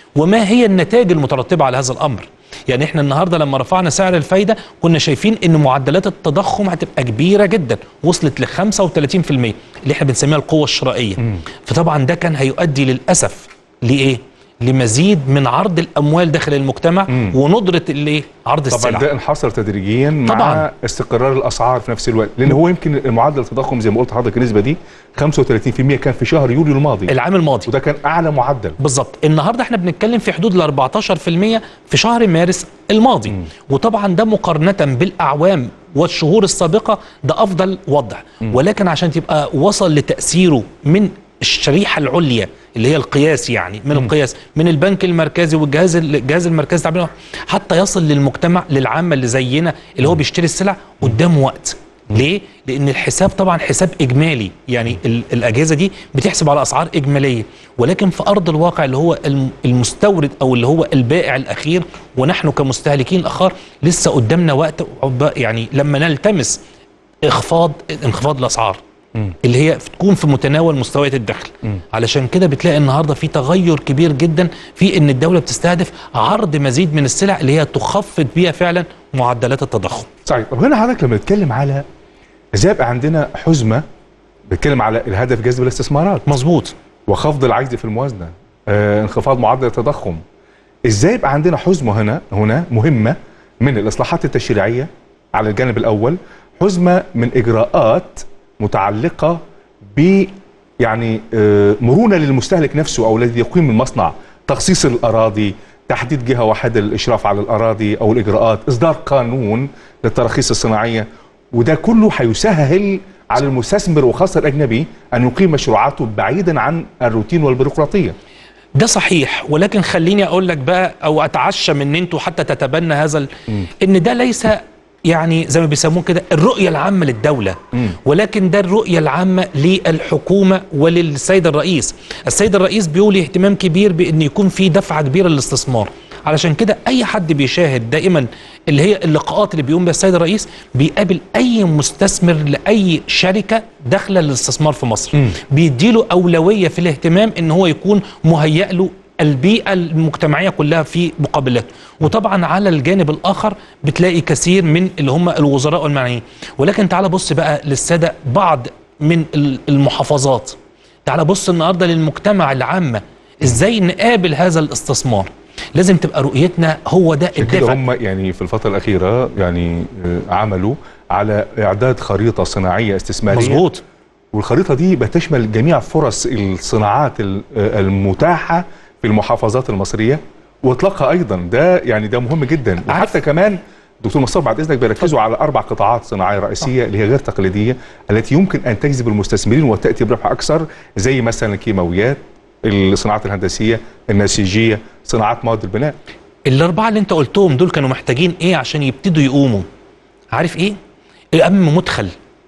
وما هي النتائج المترتبه على هذا الامر يعني احنا النهارده لما رفعنا سعر الفايده كنا شايفين ان معدلات التضخم هتبقى كبيره جدا وصلت ل 35% اللي احنا بنسميها القوه الشرائيه فطبعا ده كان هيؤدي للاسف لايه لمزيد من عرض الاموال داخل المجتمع وندره الايه عرض طبعا السلع ده انحصر تدريجيا مع طبعاً. استقرار الاسعار في نفس الوقت لان هو يمكن معدل التضخم زي ما قلت لحضرتك النسبه دي 35% كان في شهر يوليو الماضي العام الماضي وده كان اعلى معدل بالظبط النهارده احنا بنتكلم في حدود ال 14% في شهر مارس الماضي وطبعا ده مقارنه بالاعوام والشهور السابقه ده افضل وضع ولكن عشان تبقى وصل لتاثيره من الشريحه العليا اللي هي القياس يعني من القياس من البنك المركزي والجهاز الجهاز المركزي تعبير حتى يصل للمجتمع للعامه اللي زينا اللي هو بيشتري السلع قدامه وقت ليه؟ لأن الحساب طبعا حساب إجمالي يعني ال- الأجهزة دي بتحسب على أسعار إجمالية ولكن في أرض الواقع اللي هو الم- المستورد أو اللي هو البائع الأخير ونحن كمستهلكين الأخر لسه قدامنا وقت عقبال- يعني لما نلتمس إخفاض انخفاض الأسعار اللي هي تكون في متناول مستويات الدخل علشان كده بتلاقي النهارده في تغير كبير جدا في ان الدوله بتستهدف عرض مزيد من السلع اللي هي تخفض بيها فعلا معدلات التضخم صحيح طب هنا حضرتك لما نتكلم على ازاي يبقى عندنا حزمه بنتكلم على الهدف جذب الاستثمارات مظبوط وخفض العجز في الموازنه آه انخفاض معدل التضخم ازاي يبقى عندنا حزمه هنا هنا مهمه من الاصلاحات التشريعيه على الجانب الاول حزمه من اجراءات متعلقه ب يعني آه مرونه للمستهلك نفسه او الذي يقيم المصنع تخصيص الاراضي تحديد جهه واحده للاشراف على الاراضي او الاجراءات اصدار قانون للتراخيص الصناعيه وده كله هيسهل على المستثمر وخاصه الاجنبي ان يقيم مشروعاته بعيدا عن الروتين والبيروقراطيه ده صحيح ولكن خليني اقول لك بقى او اتعشى من ان انتوا حتى تتبنى هذا ال... ان ده ليس يعني زي ما بيسموه كده الرؤية العامة للدولة ولكن ده الرؤية العامة للحكومة وللسيد الرئيس السيد الرئيس بيولي اهتمام كبير بأن يكون في دفعة كبيرة للاستثمار علشان كده أي حد بيشاهد دائما اللي هي اللقاءات اللي بيقوم بها السيد الرئيس بيقابل أي مستثمر لأي شركة داخلة للاستثمار في مصر بيديله أولوية في الاهتمام أن هو يكون مهيأ له البيئة المجتمعية كلها في مقابلته وطبعا على الجانب الآخر بتلاقي كثير من اللي هم الوزراء والمعنيين ولكن تعال بص بقى للسادة بعض من ال- المحافظات تعال بص النهاردة للمجتمع العامة ازاي نقابل هذا الاستثمار لازم تبقى رؤيتنا هو ده عشان كده الدافع هم يعني في الفتره الاخيره يعني آه، عملوا على اعداد خريطه صناعيه استثماريه مظبوط والخريطه دي بتشمل جميع فرص الصناعات ال- آه، المتاحه في المحافظات المصريه واطلاقها ايضا ده يعني ده مهم جدا وحتى كمان دكتور مصطفى بعد اذنك بيركزوا على اربع قطاعات صناعيه رئيسيه اللي هي غير تقليديه التي يمكن ان تجذب المستثمرين وتاتي بربح اكثر زي مثلا الكيماويات الصناعات الهندسيه النسيجيه صناعات مواد البناء الأربعة اللي أنت قلتهم دول كانوا محتاجين إيه عشان يبتدوا يقوموا عارف إيه؟ الأهم مدخل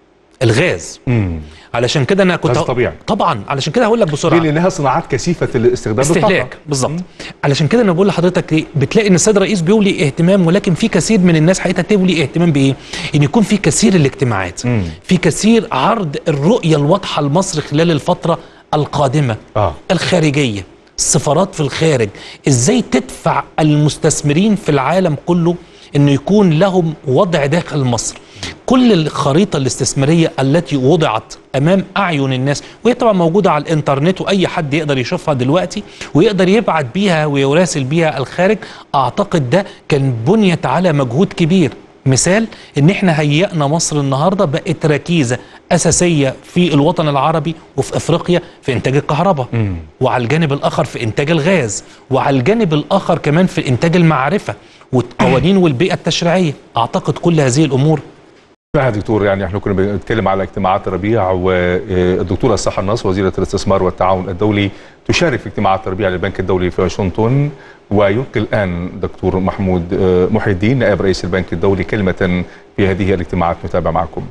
الغاز امم علشان كده انا كنت غاز طبيعي. طبعا علشان كده هقول لك ليه بسرعه لانها صناعات كثيفه الاستخدام بالطاقة. استهلاك بالظبط علشان كده انا بقول لحضرتك ايه بتلاقي ان السيد الرئيس بيولي اهتمام ولكن في كثير من الناس حقيقه تولي اهتمام بايه ان يكون في كثير الاجتماعات مم. في كثير عرض الرؤيه الواضحه لمصر خلال الفتره القادمه اه الخارجيه السفارات في الخارج ازاي تدفع المستثمرين في العالم كله انه يكون لهم وضع داخل مصر كل الخريطة الاستثمارية التي وضعت أمام أعين الناس وهي طبعا موجودة على الإنترنت وأي حد يقدر يشوفها دلوقتي ويقدر يبعت بيها ويراسل بيها الخارج أعتقد ده كان بنيت على مجهود كبير مثال ان احنا هيئنا مصر النهارده بقت ركيزه اساسيه في الوطن العربي وفي افريقيا في انتاج الكهرباء وعلى الجانب الاخر في انتاج الغاز وعلى الجانب الاخر كمان في انتاج المعرفه والقوانين والبيئه التشريعيه اعتقد كل هذه الامور يا دكتور يعني احنا كنا بنتكلم على اجتماعات الربيع والدكتوره صحة النصر وزيرة الاستثمار والتعاون الدولي تشارك في اجتماعات الربيع للبنك الدولي في واشنطن ويلقي الان دكتور محمود آه، محي الدين نائب رئيس البنك الدولي كلمة في هذه الاجتماعات نتابع معكم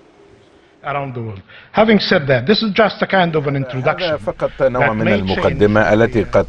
around the world. Having said that, this is just a kind of an هذا introduction. فقط نوع من المقدمة التي قد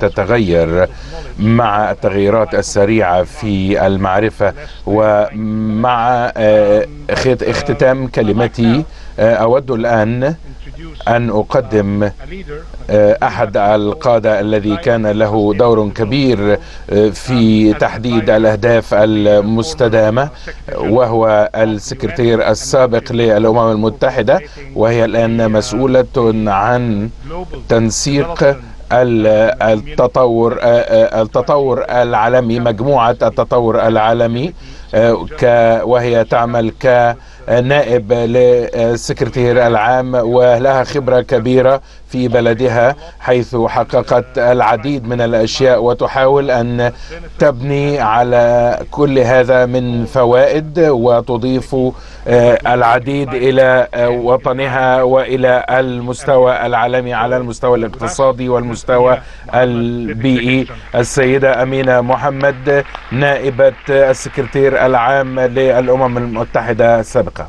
تتغير مع التغيرات السريعة في المعرفة ومع آه، اخت- اختتام كلمتي أود الآن أن أقدم أحد القادة الذي كان له دور كبير في تحديد الأهداف المستدامة وهو السكرتير السابق للأمم المتحدة وهي الآن مسؤولة عن تنسيق التطور التطور العالمي مجموعة التطور العالمي وهي تعمل ك نائب للسكرتير العام ولها خبرة كبيرة في بلدها حيث حققت العديد من الأشياء وتحاول أن تبني على كل هذا من فوائد وتضيف العديد إلى وطنها وإلى المستوى العالمي على المستوى الاقتصادي والمستوى البيئي السيدة أمينة محمد نائبة السكرتير العام للأمم المتحدة السابقة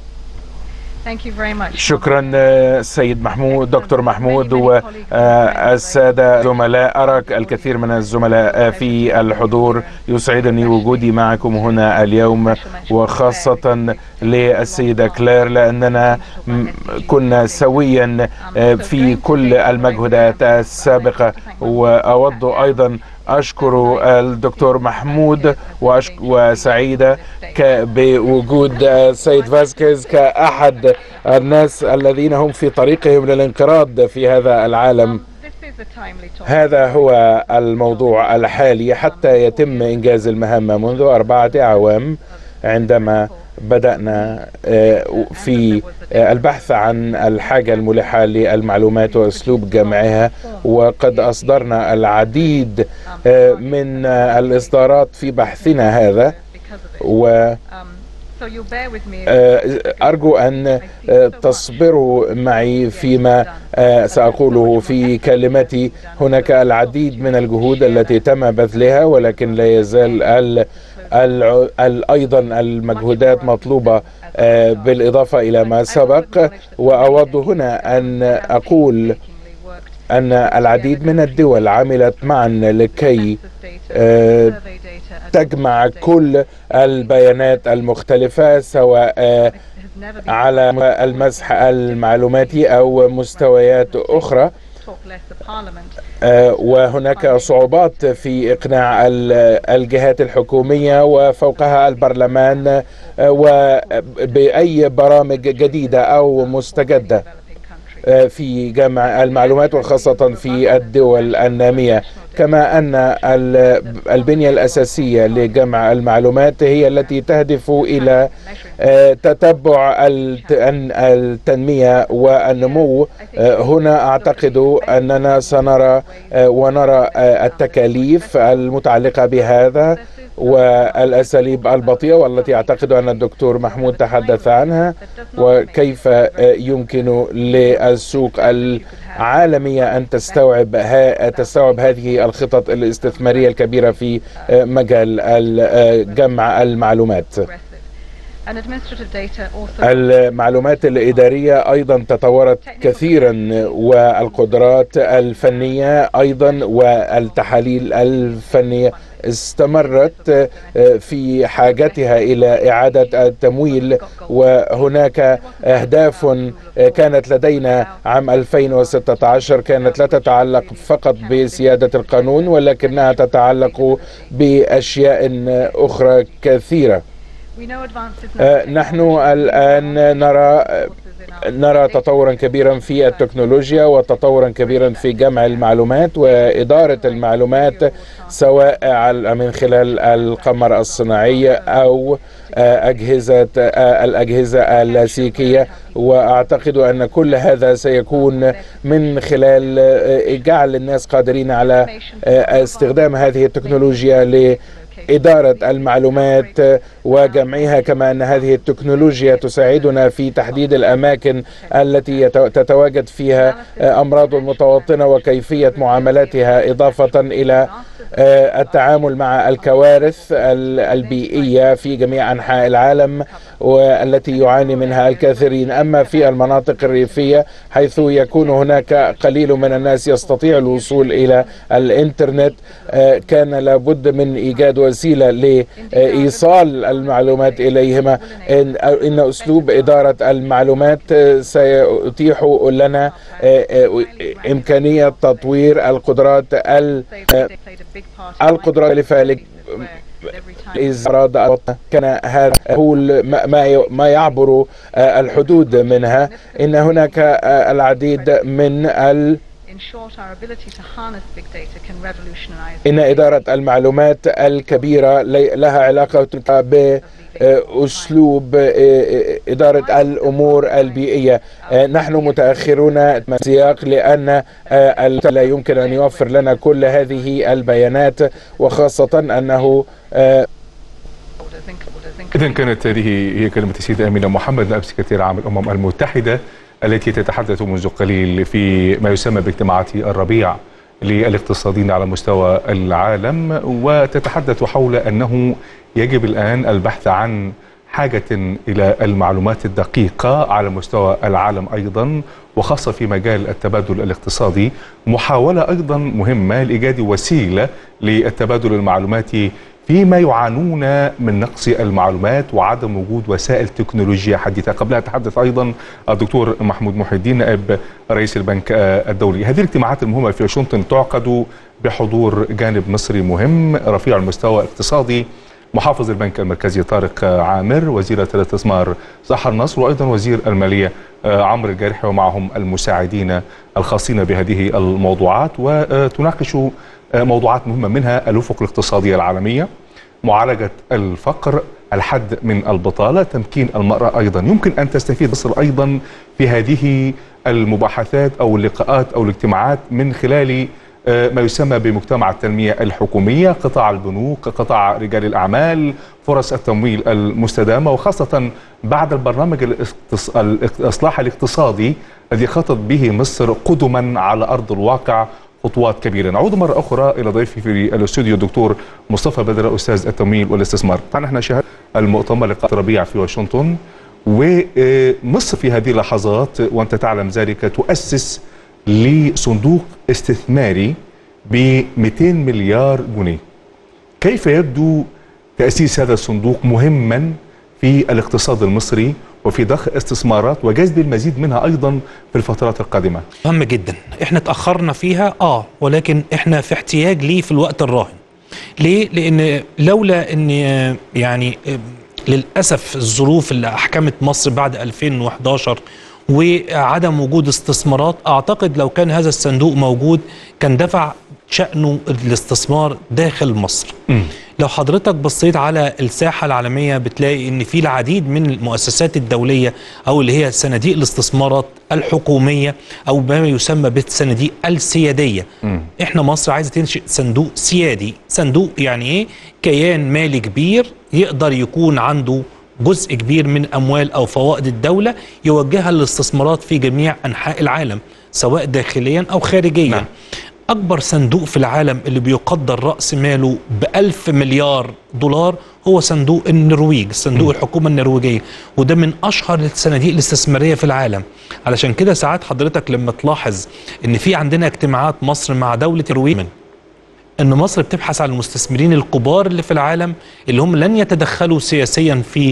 شكرا سيد محمود دكتور محمود والسادة زملاء أرى الكثير من الزملاء في الحضور يسعدني وجودي معكم هنا اليوم وخاصة للسيدة كلير لأننا كنا سويا في كل المجهودات السابقة وأود أيضا أشكر الدكتور محمود وسعيدة بوجود السيد فاسكيز كأحد الناس الذين هم في طريقهم للانقراض في هذا العالم هذا هو الموضوع الحالي حتى يتم إنجاز المهمة منذ أربعة أعوام عندما بدأنا في البحث عن الحاجة الملحة للمعلومات وأسلوب جمعها وقد أصدرنا العديد من الإصدارات في بحثنا هذا و أرجو أن تصبروا معي فيما سأقوله في كلمتي هناك العديد من الجهود التي تم بذلها ولكن لا يزال ال ال أيضا المجهودات مطلوبة بالإضافة إلى ما سبق وأود هنا أن أقول أن العديد من الدول عملت معا لكي تجمع كل البيانات المختلفة سواء على المسح المعلوماتي أو مستويات أخرى وهناك صعوبات في إقناع الجهات الحكومية وفوقها البرلمان وبأي برامج جديدة أو مستجدة في جمع المعلومات وخاصة في الدول النامية كما أن البنية الأساسية لجمع المعلومات هي التي تهدف إلى تتبع التنمية والنمو هنا أعتقد أننا سنرى ونرى التكاليف المتعلقة بهذا والأساليب البطيئة والتي أعتقد أن الدكتور محمود تحدث عنها وكيف يمكن للسوق العالمية أن تستوعب تستوعب هذه الخطط الاستثمارية الكبيرة في مجال جمع المعلومات المعلومات الإدارية أيضا تطورت كثيرا والقدرات الفنية أيضا والتحاليل الفنية استمرت في حاجتها إلى إعادة التمويل وهناك أهداف كانت لدينا عام 2016 كانت لا تتعلق فقط بسيادة القانون ولكنها تتعلق بأشياء أخرى كثيرة نحن الآن نرى نرى تطورا كبيرا في التكنولوجيا وتطورا كبيرا في جمع المعلومات وإدارة المعلومات سواء من خلال القمر الصناعي أو أجهزة الأجهزة اللاسلكية وأعتقد أن كل هذا سيكون من خلال جعل الناس قادرين على استخدام هذه التكنولوجيا ل إدارة المعلومات وجمعها كما أن هذه التكنولوجيا تساعدنا في تحديد الأماكن التي تتواجد فيها أمراض المتوطنة وكيفية معاملاتها إضافة إلى التعامل مع الكوارث البيئية في جميع أنحاء العالم والتي يعاني منها الكثيرين أما في المناطق الريفية حيث يكون هناك قليل من الناس يستطيع الوصول إلى الإنترنت كان لابد من إيجاد وسيلة وسيلة لإيصال المعلومات إليهما إن, إن أسلوب إدارة المعلومات سيتيح لنا إمكانية تطوير القدرات القدرات لفعل إذا أراد كان هذا هو ما ما يعبر الحدود منها إن هناك العديد من ال إن إدارة المعلومات الكبيرة لها علاقة بأسلوب إدارة الأمور البيئية نحن متأخرون سياق لأن لا يمكن أن يوفر لنا كل هذه البيانات وخاصة أنه إذا كانت هذه هي كلمة السيدة أمينة محمد نائب سكرتير عام الأمم المتحدة التي تتحدث منذ قليل في ما يسمى باجتماعات الربيع للاقتصاديين على مستوى العالم وتتحدث حول أنه يجب الآن البحث عن حاجة إلى المعلومات الدقيقة على مستوى العالم أيضا وخاصة في مجال التبادل الاقتصادي محاولة أيضا مهمة لإيجاد وسيلة للتبادل المعلوماتي فيما يعانون من نقص المعلومات وعدم وجود وسائل تكنولوجيا حديثة قبلها تحدث أيضا الدكتور محمود محي الدين نائب رئيس البنك الدولي هذه الاجتماعات المهمة في واشنطن تعقد بحضور جانب مصري مهم رفيع المستوى الاقتصادي محافظ البنك المركزي طارق عامر وزيرة الاستثمار سحر نصر وأيضا وزير المالية عمرو الجارحي ومعهم المساعدين الخاصين بهذه الموضوعات وتناقش موضوعات مهمة منها الأفق الاقتصادية العالمية معالجة الفقر الحد من البطالة تمكين المرأة أيضا يمكن أن تستفيد مصر أيضا في هذه المباحثات أو اللقاءات أو الاجتماعات من خلال ما يسمى بمجتمع التنمية الحكومية قطاع البنوك قطاع رجال الأعمال فرص التمويل المستدامة وخاصة بعد البرنامج الإصلاح الاقتصادي الذي خطط به مصر قدما على أرض الواقع خطوات كبيرة نعود مرة أخرى إلى ضيفي في الاستوديو الدكتور مصطفى بدر أستاذ التمويل والاستثمار طبعا احنا شهد المؤتمر لقاء ربيع في واشنطن ومصر في هذه اللحظات وأنت تعلم ذلك تؤسس لصندوق استثماري ب 200 مليار جنيه كيف يبدو تأسيس هذا الصندوق مهما في الاقتصاد المصري وفي ضخ استثمارات وجذب المزيد منها ايضا في الفترات القادمه. مهم جدا، احنا اتاخرنا فيها اه ولكن احنا في احتياج ليه في الوقت الراهن. ليه؟ لان لولا ان يعني للاسف الظروف اللي احكمت مصر بعد 2011 وعدم وجود استثمارات اعتقد لو كان هذا الصندوق موجود كان دفع شأنه الاستثمار داخل مصر م. لو حضرتك بصيت على الساحة العالمية بتلاقي ان في العديد من المؤسسات الدولية او اللي هي صناديق الاستثمارات الحكومية او ما يسمى بالصناديق السيادية م. احنا مصر عايزة تنشئ صندوق سيادي صندوق يعني ايه كيان مالي كبير يقدر يكون عنده جزء كبير من اموال او فوائد الدولة يوجهها للاستثمارات في جميع انحاء العالم سواء داخليا او خارجيا نعم. أكبر صندوق في العالم اللي بيقدر رأس ماله بألف مليار دولار هو صندوق النرويج صندوق م. الحكومة النرويجية وده من أشهر الصناديق الاستثمارية في العالم علشان كده ساعات حضرتك لما تلاحظ إن في عندنا اجتماعات مصر مع دولة النرويج ان مصر بتبحث عن المستثمرين الكبار اللي في العالم اللي هم لن يتدخلوا سياسيا في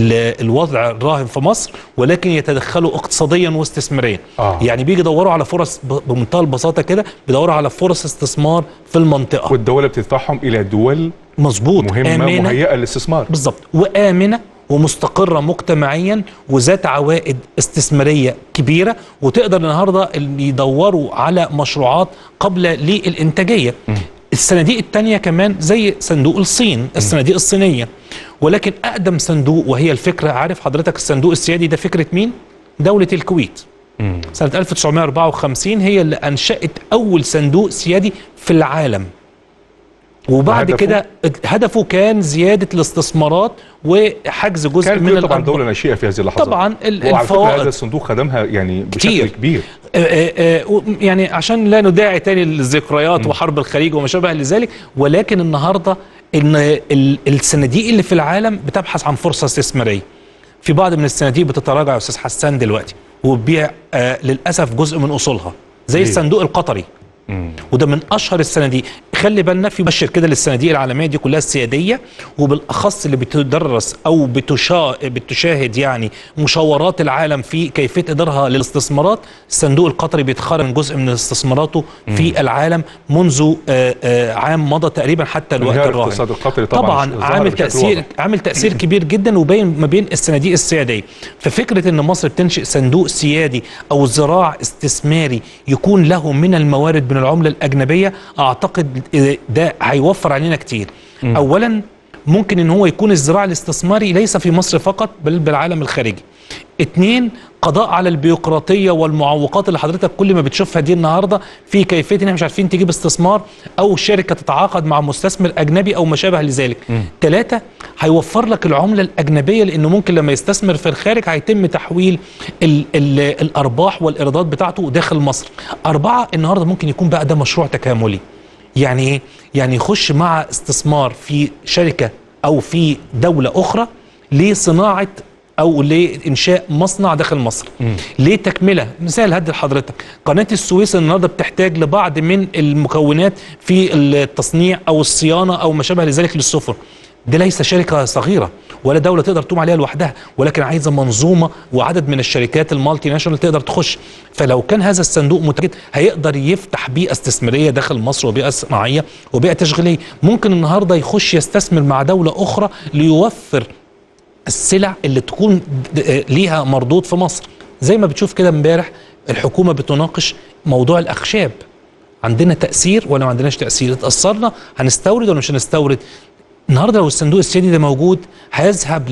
الوضع الراهن في مصر ولكن يتدخلوا اقتصاديا واستثماريا آه. يعني بيجي يدوروا على فرص بمنتهى البساطه كده بيدوروا على فرص استثمار في المنطقه والدوله بتدفعهم الى دول مظبوط مهمه آمنة مهيئه للاستثمار بالظبط وامنه ومستقرة مجتمعيا وذات عوائد استثمارية كبيرة وتقدر النهاردة اللي يدوروا على مشروعات قبل للإنتاجية م. الصناديق التانية كمان زي صندوق الصين الصناديق الصينية ولكن أقدم صندوق وهي الفكرة عارف حضرتك الصندوق السيادي ده فكرة مين؟ دولة الكويت مم. سنة 1954 هي اللي أنشأت أول صندوق سيادي في العالم وبعد كده هدفه كان زيادة الاستثمارات وحجز جزء كان من طبعا دولة ناشئة في هذه اللحظات طبعا الفوائد هذا الصندوق خدمها يعني بشكل كتير. كبير آآ آآ يعني عشان لا نداعي تاني للذكريات وحرب الخليج وما شابه لذلك ولكن النهارده ان الصناديق اللي في العالم بتبحث عن فرصه استثماريه في بعض من الصناديق بتتراجع يا استاذ حسان دلوقتي وبتبيع للاسف جزء من اصولها زي ليه؟ الصندوق القطري مم. وده من اشهر الصناديق خلي بالنا في مؤشر كده للصناديق العالميه دي كلها السياديه وبالاخص اللي بتدرس او بتشا بتشاهد يعني مشاورات العالم في كيفيه ادارها للاستثمارات الصندوق القطري بيتخرج جزء من استثماراته في العالم منذ آه، آه، عام مضى تقريبا حتى الوقت انهيار الراهن الاقتصاد القطري طبعا طبعا ظهر عامل بشكل تاثير واضح. عامل تاثير كبير جدا وبين ما بين الصناديق السياديه ففكره ان مصر بتنشئ صندوق سيادي او ذراع استثماري يكون له من الموارد من العمله الاجنبيه اعتقد آه، ده هيوفر علينا كتير اولا ممكن ان هو يكون الذراع الاستثماري ليس في مصر فقط بل بالعالم الخارجي اتنين قضاء على البيروقراطيه والمعوقات اللي حضرتك كل ما بتشوفها دي النهارده في كيفيه ان احنا مش عارفين تجيب استثمار او شركه تتعاقد مع مستثمر اجنبي او ما شابه لذلك. ثلاثه هيوفر لك العمله الاجنبيه لانه ممكن لما يستثمر في الخارج هيتم تحويل ال ال الارباح والايرادات بتاعته داخل مصر. اربعه النهارده ممكن يكون بقى ده مشروع تكاملي. يعني ايه؟ يعني يخش مع استثمار في شركه او في دوله اخرى لصناعه او لانشاء مصنع داخل مصر ليه تكمله مثال هدي لحضرتك قناه السويس النهارده بتحتاج لبعض من المكونات في التصنيع او الصيانه او ما شابه لذلك للسفن دي ليس شركه صغيره ولا دوله تقدر تقوم عليها لوحدها ولكن عايزه منظومه وعدد من الشركات المالتي ناشونال تقدر تخش فلو كان هذا الصندوق متواجد هيقدر يفتح بيئه استثماريه داخل مصر وبيئه صناعيه وبيئه تشغيليه ممكن النهارده يخش يستثمر مع دوله اخرى ليوفر السلع اللي تكون د- آه ليها مردود في مصر زي ما بتشوف كده امبارح الحكومه بتناقش موضوع الاخشاب عندنا تاثير ولا ما عندناش تاثير اتاثرنا هنستورد ولا مش هنستورد النهارده لو الصندوق السيادي ده موجود هيذهب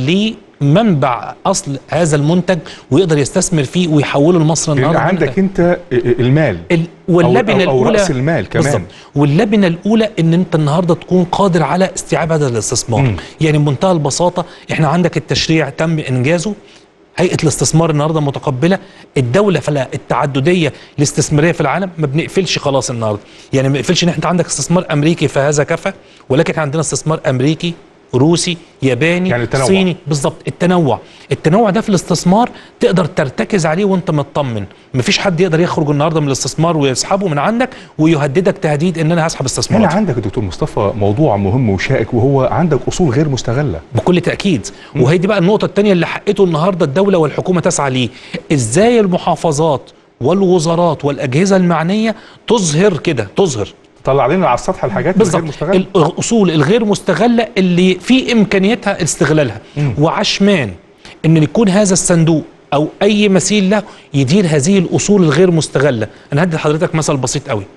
لمنبع اصل هذا المنتج ويقدر يستثمر فيه ويحوله لمصر لان النهارده عندك انت المال ال- واللبنه أو- أو الاولى رأس المال كمان. بالظبط واللبنه الاولى ان انت النهارده تكون قادر على استيعاب هذا الاستثمار مم. يعني بمنتهى البساطه احنا عندك التشريع تم انجازه هيئه الاستثمار النهارده متقبله الدوله فلا التعدديه الاستثماريه في العالم ما بنقفلش خلاص النهارده يعني ما بنقفلش ان انت عندك استثمار امريكي فهذا كفى ولكن احنا عندنا استثمار امريكي روسي ياباني يعني التنوع. صيني بالظبط التنوع التنوع ده في الاستثمار تقدر ترتكز عليه وانت مطمن مفيش حد يقدر يخرج النهارده من الاستثمار ويسحبه من عندك ويهددك تهديد ان انا هسحب هنا استثمارات عندك يا دكتور مصطفى موضوع مهم وشائك وهو عندك اصول غير مستغله بكل تاكيد وهي دي بقى النقطه الثانيه اللي حقته النهارده الدوله والحكومه تسعى ليه ازاي المحافظات والوزارات والاجهزه المعنيه تظهر كده تظهر طلع لنا على السطح الحاجات الغير بالظبط مستغله الاصول الغير مستغله اللي في امكانيتها استغلالها وعشمان ان يكون هذا الصندوق او اي مثيل له يدير هذه الاصول الغير مستغله انا هدي لحضرتك مثل بسيط قوي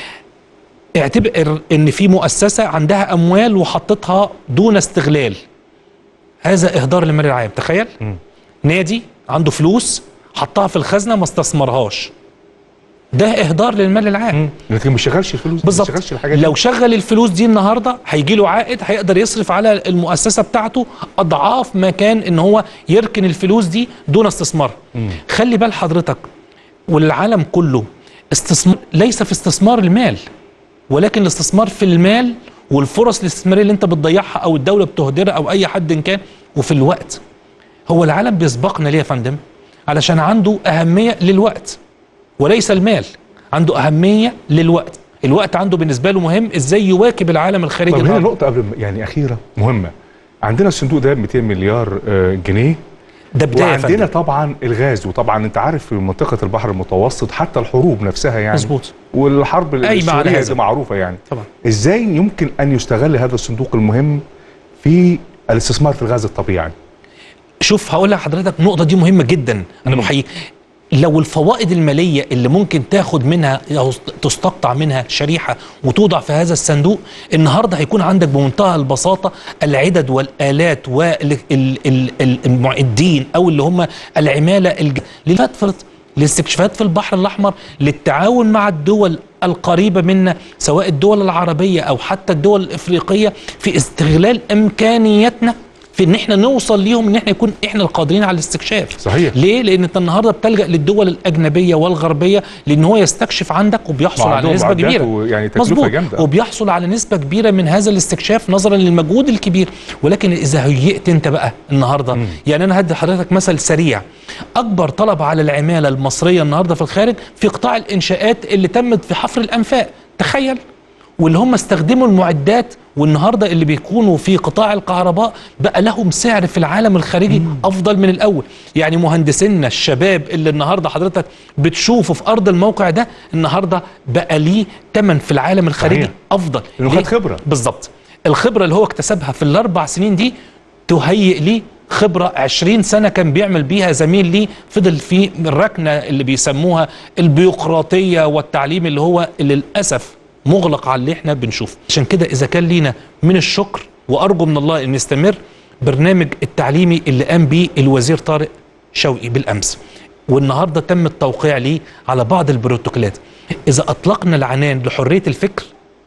اعتبر ان في مؤسسه عندها اموال وحطتها دون استغلال هذا اهدار للمال العام تخيل نادي عنده فلوس حطها في الخزنه ما استثمرهاش ده اهدار للمال العام لكن ما شغلش الفلوس ما بالظبط شغلش الحاجات لو شغل الفلوس دي النهارده هيجي له عائد هيقدر يصرف على المؤسسه بتاعته اضعاف ما كان ان هو يركن الفلوس دي دون استثمار خلي بال حضرتك والعالم كله استثمار ليس في استثمار المال ولكن الاستثمار في المال والفرص الاستثماريه اللي انت بتضيعها او الدوله بتهدرها او اي حد إن كان وفي الوقت هو العالم بيسبقنا ليه يا فندم علشان عنده اهميه للوقت وليس المال عنده أهمية للوقت الوقت عنده بالنسبة له مهم ازاي يواكب العالم الخارجي طب هنا النهاردة. نقطة قبل ما- يعني أخيرة مهمة عندنا الصندوق ده 200 مليار آه، جنيه ده بداية يا وعندنا فندم طبعا الغاز وطبعا انت عارف في منطقة البحر المتوسط حتى الحروب نفسها يعني مظبوط والحرب أي معنى السورية هذا. دي معروفة يعني طبعا ازاي يمكن ان يستغل هذا الصندوق المهم في الاستثمار في الغاز الطبيعي شوف هقول لحضرتك النقطة دي مهمة جدا أنا مم. بحييك لو الفوائد المالية اللي ممكن تاخد منها أو تستقطع منها شريحة وتوضع في هذا الصندوق النهاردة هيكون عندك بمنتهى البساطة العدد والآلات والمعدين أو اللي هم العمالة الج... للفترة الاستكشافات في البحر الأحمر للتعاون مع الدول القريبة منا سواء الدول العربية أو حتى الدول الإفريقية في استغلال إمكانياتنا في ان احنا نوصل ليهم ان احنا يكون احنا القادرين على الاستكشاف صحيح. ليه لان انت النهارده بتلجا للدول الاجنبيه والغربيه لان هو يستكشف عندك وبيحصل على وعندهم نسبه معدات كبيره ويعني تكلفة مظبوط جامدة. وبيحصل على نسبه كبيره من هذا الاستكشاف نظرا للمجهود الكبير ولكن اذا هيئت انت بقى النهارده يعني انا هدي حضرتك مثل سريع اكبر طلب على العماله المصريه النهارده في الخارج في قطاع الانشاءات اللي تمت في حفر الانفاق تخيل واللي هم استخدموا المعدات والنهارده اللي بيكونوا في قطاع الكهرباء بقى لهم سعر في العالم الخارجي افضل من الاول يعني مهندسينا الشباب اللي النهارده حضرتك بتشوفه في ارض الموقع ده النهارده بقى ليه ثمن في العالم الخارجي صحيح. افضل لأنه ليه؟ خد خبرة. بالظبط الخبره اللي هو اكتسبها في الاربع سنين دي تهيئ ليه خبرة 20 سنة كان بيعمل بيها زميل ليه فضل في الركنة اللي بيسموها البيروقراطية والتعليم اللي هو للأسف مغلق على اللي احنا بنشوفه عشان كده إذا كان لينا من الشكر وأرجو من الله أن يستمر برنامج التعليمي اللي قام بيه الوزير طارق شوقي بالأمس والنهاردة تم التوقيع ليه على بعض البروتوكولات إذا أطلقنا العنان لحرية الفكر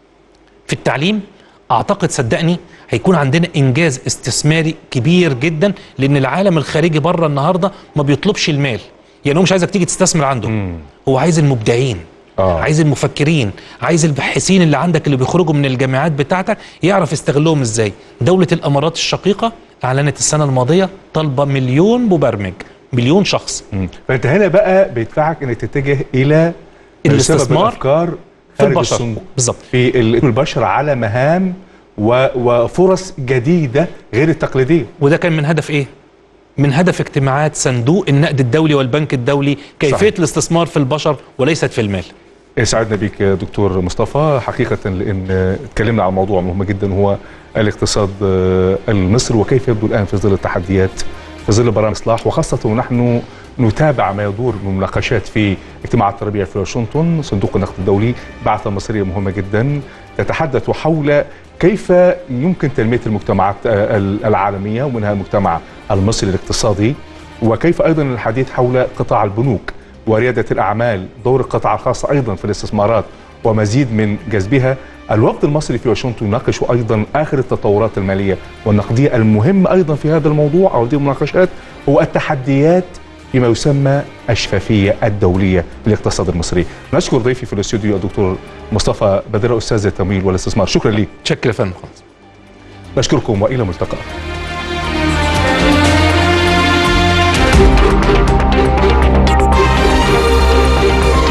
في التعليم اعتقد صدقني هيكون عندنا انجاز استثماري كبير جدا لان العالم الخارجي بره النهارده ما بيطلبش المال يعني هو مش عايزك تيجي تستثمر عنده هو عايز المبدعين آه. عايز المفكرين عايز الباحثين اللي عندك اللي بيخرجوا من الجامعات بتاعتك يعرف يستغلهم ازاي دولة الامارات الشقيقة اعلنت السنة الماضية طالبة مليون مبرمج مليون شخص مم. فانت هنا بقى بيدفعك انك تتجه الى الاستثمار الافكار في خارج البشر الصندوق. بالظبط في ال- البشر على مهام و- وفرص جديده غير التقليديه وده كان من هدف ايه؟ من هدف اجتماعات صندوق النقد الدولي والبنك الدولي كيفية صحيح. الاستثمار في البشر وليست في المال سعدنا بك يا دكتور مصطفى حقيقة لأن اتكلمنا عن موضوع مهم جدا هو الاقتصاد آه، المصري وكيف يبدو الآن في ظل التحديات في ظل برامج الإصلاح وخاصة ونحن نتابع ما يدور من مناقشات في اجتماعات الربيع في واشنطن صندوق النقد الدولي بعثة مصرية مهمة جدا تتحدث حول كيف يمكن تنمية المجتمعات آه، العالمية ومنها المجتمع المصري الاقتصادي وكيف أيضا الحديث حول قطاع البنوك وريادة الأعمال دور القطاع الخاص أيضا في الاستثمارات ومزيد من جذبها الوفد المصري في واشنطن يناقش أيضا آخر التطورات المالية والنقدية المهم أيضا في هذا الموضوع أو هذه المناقشات هو التحديات فيما يسمى الشفافية الدولية للاقتصاد المصري نشكر ضيفي في الاستوديو الدكتور مصطفى بدر أستاذ التمويل والاستثمار شكرا لي شكرا يا فندم خالص نشكركم وإلى ملتقى